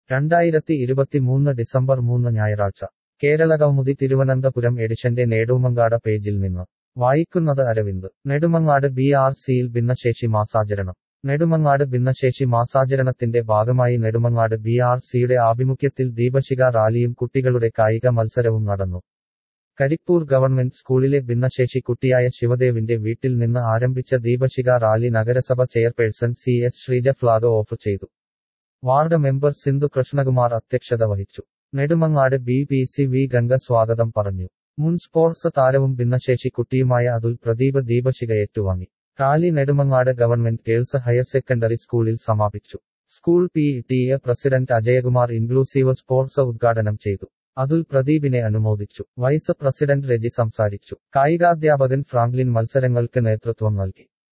രണ്ടായിരത്തി ഇരുപത്തിമൂന്ന് ഡിസംബർ മൂന്ന് ഞായറാഴ്ച കേരളകൗമുദി തിരുവനന്തപുരം എഡിഷന്റെ നേടൂമങ്ങാട് പേജിൽ നിന്ന് വായിക്കുന്നത് അരവിന്ദ് നെടുമങ്ങാട് ബി ആർ സിയിൽ ഭിന്നശേഷി മാസാചരണം നെടുമങ്ങാട് ഭിന്നശേഷി മാസാചരണത്തിന്റെ ഭാഗമായി നെടുമങ്ങാട് ബി ആർ സിയുടെ ആഭിമുഖ്യത്തിൽ ദീപശിഖ റാലിയും കുട്ടികളുടെ കായിക മത്സരവും നടന്നു കരിപ്പൂർ ഗവൺമെന്റ് സ്കൂളിലെ ഭിന്നശേഷി കുട്ടിയായ ശിവദേവിന്റെ വീട്ടിൽ നിന്ന് ആരംഭിച്ച ദീപശിഖ റാലി നഗരസഭ chairperson C S Sreeja flag off ചെയ്തു വാർഡ് മെമ്പർ സിന്ധു കൃഷ്ണകുമാർ അധ്യക്ഷത വഹിച്ചു Nedumangad B P C V Ganga സ്വാഗതം പറഞ്ഞു മുൻ സ്പോർട്സ് താരവും ഭിന്നശേഷി കുട്ടിയുമായ അതുൽ പ്രദീപ് ദീപശിഖ ഏറ്റുവാങ്ങി rally Nedumangad government girls higher secondary സ്കൂളിൽ സമാപിച്ചു school P T A president Ajayakumar inclusive sports ഉദ്ഘാടനം ചെയ്തു അതുൽ പ്രദീപിനെ അനുമോദിച്ചു വൈസ് പ്രസിഡന്റ് രജി സംസാരിച്ചു കായികാധ്യാപകൻ ഫ്രാങ്ക്ലിൻ മത്സരങ്ങൾക്ക് നേതൃത്വം നൽകി